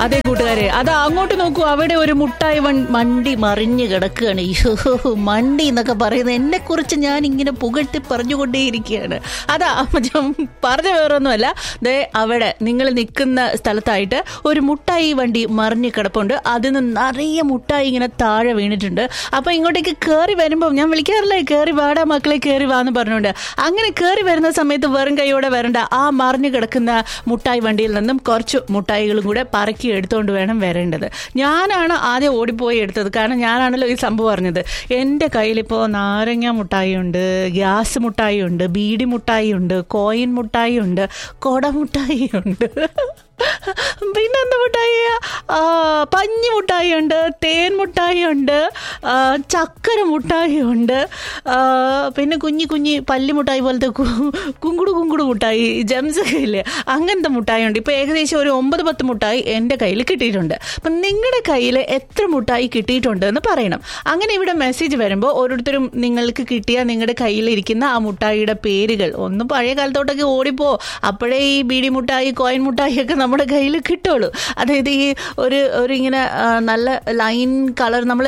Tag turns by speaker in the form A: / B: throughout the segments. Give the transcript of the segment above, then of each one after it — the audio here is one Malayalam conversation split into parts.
A: അതെ കൂട്ടുകാരെ അത് അങ്ങോട്ട് നോക്കൂ അവിടെ ഒരു മുട്ടായി വൺ- മണ്ടി മറിഞ്ഞു കിടക്കുകയാണ് അയ്യോ മണ്ടി എന്നൊക്കെ പറയുന്നത് എന്നെ കുറിച്ച് ഞാൻ ഇങ്ങനെ പുകഴ്ത്തി പറഞ്ഞുകൊണ്ടേയിരിക്കുകയാണ് അതാ ഞാൻ പറഞ്ഞ വേറൊന്നുമല്ല ദേ അവിടെ നിങ്ങൾ നിൽക്കുന്ന സ്ഥലത്തായിട്ട് ഒരു മുട്ടായി വണ്ടി മറിഞ്ഞു കിടപ്പുണ്ട് അതിന് നിറയെ മുട്ടായി ഇങ്ങനെ താഴെ വീണിട്ടുണ്ട് അപ്പൊ ഇങ്ങോട്ടേക്ക് കയറി വരുമ്പോൾ ഞാൻ വിളിക്കാറില്ലേ കയറി വാടാ മക്കളെ കയറി വാന്ന് പറഞ്ഞുകൊണ്ട് അങ്ങനെ കയറി വരുന്ന സമയത്ത് വെറും കൈയോടെ വരണ്ട ആ മറിഞ്ഞു കിടക്കുന്ന മുട്ടായി വണ്ടിയിൽ നിന്നും കുറച്ച് മുട്ടായികളും കൂടെ പറക്കി എടുത്തുകൊണ്ട് വേണം വരേണ്ടത് ഞാനാണ് ആദ്യം ഓടിപ്പോയി എടുത്തത് കാരണം ഞാനാണല്ലോ ഈ സംഭവം പറഞ്ഞത് എൻ്റെ കയ്യിലിപ്പോൾ നാരങ്ങ മുട്ടായി ഉണ്ട് ഗ്യാസ് മുട്ടായി ഉണ്ട് ബീഡി മുട്ടായി ഉണ്ട് കോയിൻ മുട്ടായി ഉണ്ട് കൊട മുട്ടായി ഉണ്ട് പിന്നെ എന്താ മുട്ടായിയാ ആ, പഞ്ഞി മുട്ടായി ഉണ്ട് തേൻ മുട്ടായി ഉണ്ട് ആ, ചക്കര മുട്ടായി ഉണ്ട് ആ, പിന്നെ കുഞ്ഞി കുഞ്ഞി പല്ലി മുട്ടായി പോലത്തെ കു- കുങ്കുടു കുങ്കുടു മുട്ടായി ജംസ് ഒക്കെ ഇല്ലേ അങ്ങനത്തെ മുട്ടായി ഉണ്ട് ഇപ്പോൾ ഏകദേശം ഒരു ഒമ്പത് പത്ത് മുട്ടായി എൻ്റെ കയ്യിൽ കിട്ടിയിട്ടുണ്ട് അപ്പം നിങ്ങളുടെ കയ്യിൽ എത്ര മുട്ടായി കിട്ടിയിട്ടുണ്ട് എന്ന് പറയണം അങ്ങനെ ഇവിടെ മെസ്സേജ് വരുമ്പോൾ ഓരോരുത്തരും നിങ്ങൾക്ക് കിട്ടിയ നിങ്ങളുടെ കയ്യിലിരിക്കുന്ന ആ മുട്ടായിയുടെ പേരുകൾ ഒന്ന് പഴയ കാലത്തോട്ടൊക്കെ ഓടിപ്പോ അപ്പോഴേ ഈ ബീഡി മുട്ടായി കോയിൻ മുട്ടായി ഒക്കെ നമ്മുടെ കയ്യിൽ കിട്ടുള്ളൂ അതായത് ഈ ഒരു ഒരു ഇങ്ങനെ ആ, നല്ല ലൈൻ കളർ നമ്മൾ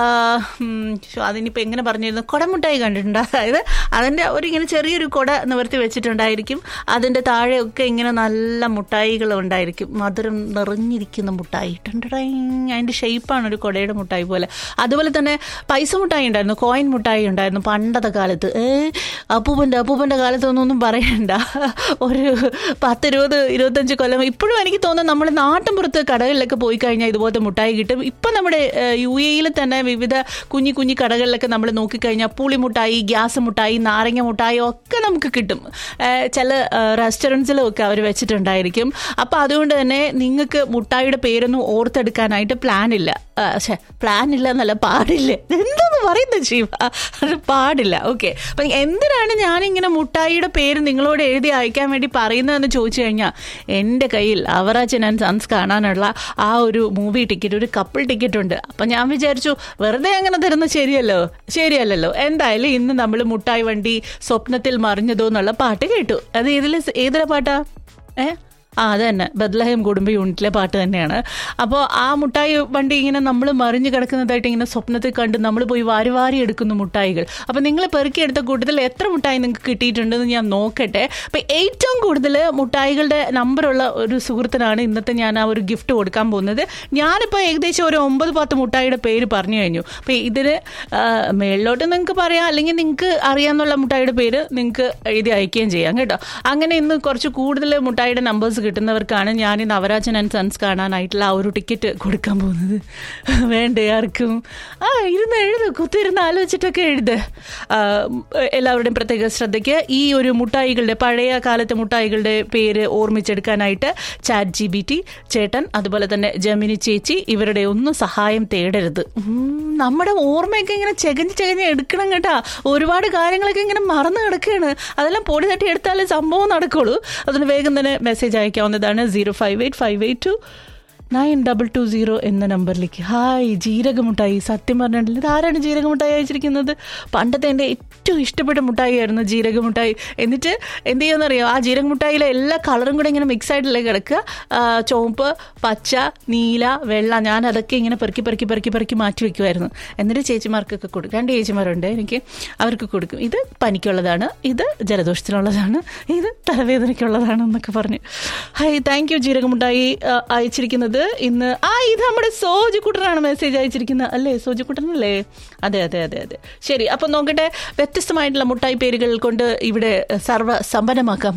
A: അതിനിപ്പോൾ എങ്ങനെ പറഞ്ഞിരുന്നു കുടമുട്ടായി കണ്ടിട്ടുണ്ട് അതായത് അതിൻ്റെ ഒരു ഇങ്ങനെ ചെറിയൊരു കുട നിവർത്തി വെച്ചിട്ടുണ്ടായിരിക്കും അതിൻ്റെ താഴെയൊക്കെ ഇങ്ങനെ നല്ല മുട്ടായികൾ ഉണ്ടായിരിക്കും മധുരം നിറഞ്ഞിരിക്കുന്ന മുട്ടായി ടണ്ടടൈങ്. അതിൻ്റെ ഷേപ്പാണ് ഒരു കുടയുടെ മുട്ടായി പോലെ അതുപോലെ തന്നെ പൈസ മുട്ടായി ഉണ്ടായിരുന്നു കോയിൻ മുട്ടായി ഉണ്ടായിരുന്നു പണ്ടത്തെ കാലത്ത് ഏ അപ്പൂപ്പൻ്റെ അപ്പൂപ്പൻ്റെ കാലത്തൊന്നും ഒന്നും പറയണ്ട ഒരു പത്ത് ഇരുപത് ഇരുപത്തഞ്ച് കൊല്ലം ഇപ്പോഴും എനിക്ക് തോന്നുന്നു നമ്മുടെ നാട്ടിൻപുറത്ത് കടകളിലൊക്കെ പോയി കഴിഞ്ഞാൽ ഇതുപോലത്തെ മുട്ടായി കിട്ടും ഇപ്പം നമ്മുടെ യു എയിൽ തന്നെ വിവിധ കുഞ്ഞു കുഞ്ഞു കടകളിലൊക്കെ നമ്മൾ നോക്കിക്കഴിഞ്ഞാൽ പുളി മുട്ടായി ഗ്യാസ് മുട്ടായി നാരങ്ങ മുട്ടായി ഒക്കെ നമുക്ക് കിട്ടും ഏഹ് ചില റെസ്റ്റോറൻറ്റ്സിലും ഒക്കെ അവർ വെച്ചിട്ടുണ്ടായിരിക്കും അപ്പോൾ അതുകൊണ്ട് തന്നെ നിങ്ങൾക്ക് മുട്ടായിയുടെ പേരൊന്നും ഓർത്തെടുക്കാനായിട്ട് പ്ലാൻ ഇല്ല പക്ഷേ പ്ലാൻ ഇല്ല എന്നല്ല പാടില്ല എന്തെന്ന് പറയുന്നത് ശിവ അത് പാടില്ല ഓക്കെ അപ്പം എന്തിനാണ് ഞാനിങ്ങനെ മുട്ടായിയുടെ പേര് നിങ്ങളോട് എഴുതി അയക്കാൻ വേണ്ടി പറയുന്നതെന്ന് ചോദിച്ചു കഴിഞ്ഞാൽ എൻ്റെ കയ്യിൽ അവറാച്ചൻ ആൻഡ് സൺസ് കാണാനുള്ള ആ ഒരു മൂവി ടിക്കറ്റ് ഒരു കപ്പിൾ ടിക്കറ്റ് ഉണ്ട് അപ്പം ഞാൻ വിചാരിച്ചു വെറുതെ അങ്ങനെ തരുന്നത് ശരിയല്ലോ ശരിയല്ലല്ലോ എന്തായാലും ഇന്ന് നമ്മൾ മുട്ടായി വണ്ടി സ്വപ്നത്തിൽ മറിഞ്ഞതോ എന്നുള്ള പാട്ട് കേട്ടു അത് ഏതിൽ ഏതിലെ പാട്ടാ ഏ ആ അത് തന്നെ ബദ്ലഹേം കുടുംബ യൂണിറ്റിലെ പാട്ട് തന്നെയാണ് അപ്പോൾ ആ മുട്ടായി വണ്ടി ഇങ്ങനെ നമ്മൾ മറിഞ്ഞു കിടക്കുന്നതായിട്ട് ഇങ്ങനെ സ്വപ്നത്തിൽ കണ്ട് നമ്മൾ പോയി വാരി വാരി എടുക്കുന്നു മുട്ടായികൾ അപ്പോൾ നിങ്ങൾ പെറുക്കിയെടുത്ത കൂട്ടത്തിൽ എത്ര മുട്ടായി നിങ്ങൾക്ക് കിട്ടിയിട്ടുണ്ടെന്ന് ഞാൻ നോക്കട്ടെ അപ്പോൾ ഏറ്റവും കൂടുതൽ മുട്ടായികളുടെ നമ്പറുള്ള ഒരു സുഹൃത്തിനാണ് ഇന്നത്തെ ഞാൻ ആ ഒരു ഗിഫ്റ്റ് കൊടുക്കാൻ പോകുന്നത് ഞാനിപ്പോൾ ഏകദേശം ഒരു ഒമ്പത് പത്ത് മുട്ടായിയുടെ പേര് പറഞ്ഞു കഴിഞ്ഞു അപ്പോൾ ഇതിന് ആ, മേളിലോട്ട് നിങ്ങൾക്ക് പറയാം അല്ലെങ്കിൽ നിങ്ങൾക്ക് അറിയാമെന്നുള്ള മുട്ടായിയുടെ പേര് നിങ്ങൾക്ക് എഴുതി അയക്കുകയും ചെയ്യാം കേട്ടോ അങ്ങനെ ഇന്ന് കുറച്ച് കൂടുതൽ മുട്ടായിയുടെ നമ്പേഴ്സ് കിട്ടുന്നവർക്കാണ് ഞാൻ ഈ നവരാജൻ ആൻഡ് സൺസ് കാണാനായിട്ടുള്ള ആ ഒരു ടിക്കറ്റ് കൊടുക്കാൻ പോകുന്നത് വേണ്ടേ ആർക്കും ആ ഇരുന്ന് എഴുത് കുത്തിരുന്ന് ആലോചിച്ചിട്ടൊക്കെ എഴുത് ആ, എല്ലാവരുടെയും പ്രത്യേക ശ്രദ്ധയ്ക്ക് ഈ ഒരു മുട്ടായികളുടെ പഴയ കാലത്തെ മുട്ടായികളുടെ പേര് ഓർമ്മിച്ചെടുക്കാനായിട്ട് ചാറ്റ് ജി ബി ടി ചേട്ടൻ അതുപോലെ തന്നെ ജമിനി ചേച്ചി ഇവരുടെ ഒന്നും സഹായം തേടരുത് ഉം, നമ്മുടെ ഓർമ്മയൊക്കെ ഇങ്ങനെ ചെകഞ്ഞ് ചെകഞ്ഞ് എടുക്കണം കേട്ടാ ഒരുപാട് കാര്യങ്ങളൊക്കെ ഇങ്ങനെ മറന്നു കിടക്കുകയാണ് അതെല്ലാം പൊടി തട്ടി എടുത്താലേ സംഭവം നടക്കുള്ളൂ അതിന് വേഗം തന്നെ മെസ്സേജ് അയക്കാവുന്നതാണ് zero five eight five eight two nine double two zero എന്ന നമ്പറിലേക്ക് ഹായ് ജീരകമുട്ടായി സത്യം പറഞ്ഞിട്ടില്ല ഇതാരാണ് ജീരകമുട്ടായി അയച്ചിരിക്കുന്നത് പണ്ടത്തെ എൻ്റെ ഏറ്റവും ഇഷ്ടപ്പെട്ട മുട്ടായി ആയിരുന്നു ജീരകമുട്ടായി എന്നിട്ട് എന്ത് ചെയ്യുമെന്നറിയോ ആ ജീരകമുട്ടായിലെ എല്ലാ കളറും കൂടെ ഇങ്ങനെ മിക്സ് ആയിട്ടല്ലേ കിടക്കുക ആ, ചുവപ്പ് പച്ച നീല വെള്ള ഞാൻ അതൊക്കെ ഇങ്ങനെ പെറുക്കി പെറുക്കി പെറുക്കി പെറുക്കി മാറ്റി വെക്കുമായിരുന്നു എന്നിട്ട് ചേച്ചിമാർക്കൊക്കെ കൊടുക്കും രണ്ട് ചേച്ചിമാരുണ്ട് എനിക്ക് അവർക്ക് കൊടുക്കും ഇത് പനിക്കുള്ളതാണ് ഇത് ജലദോഷത്തിനുള്ളതാണ് ഇത് തലവേദനയ്ക്കുള്ളതാണ് എന്നൊക്കെ പറഞ്ഞു ഹൈ താങ്ക് യു ജീരകമുട്ടായി ആ, അയച്ചിരിക്കുന്നത് ഇന്ന് ആ ഇത് നമ്മുടെ സോജുക്കുട്ടനാണ് മെസ്സേജ് അയച്ചിരിക്കുന്നത് അല്ലേ സോജുക്കുട്ടനല്ലേ അതെ അതെ അതെ അതെ ശരി അപ്പൊ നോക്കട്ടെ വ്യത്യസ്തമായിട്ടുള്ള മുട്ടായി പേരുകൾ കൊണ്ട് ഇവിടെ സർവ സമ്പന്നമാക്കാം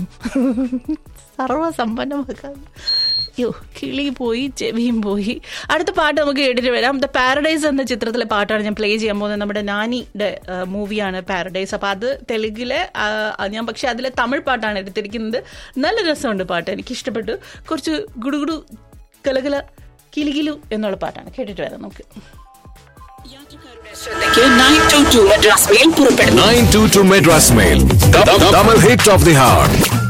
A: സർവ സമ്പന്നമാക്കാം യോ കിളി പോയി ചെവിയും പോയി അടുത്ത പാട്ട് നമുക്ക് കേട്ടിട്ട് വരാം ദ പാരഡൈസ് എന്ന ചിത്രത്തിലെ പാട്ടാണ് ഞാൻ പ്ലേ ചെയ്യാൻ പോകുന്നത് നമ്മുടെ നാനിയുടെ മൂവിയാണ് പാരഡൈസ് അപ്പോൾ അത് തെലുങ്കിലെ ആ, ഞാൻ പക്ഷെ അതിലെ തമിഴ് പാട്ടാണ് എടുത്തിരിക്കുന്നത് നല്ല രസമുണ്ട് പാട്ട് എനിക്ക് ഇഷ്ടപ്പെട്ടു കുറച്ച് ഗുഡുഗുഡു കലകല കിലുകിലു എന്നുള്ള പാട്ടാണ് കേട്ടിട്ട് വരാം നമുക്ക്
B: ശ്രദ്ധയ്ക്ക് nine two two Madras mail പുറപ്പെടുന്നു
C: 922 Madras Mail. The, the double hit of the heart.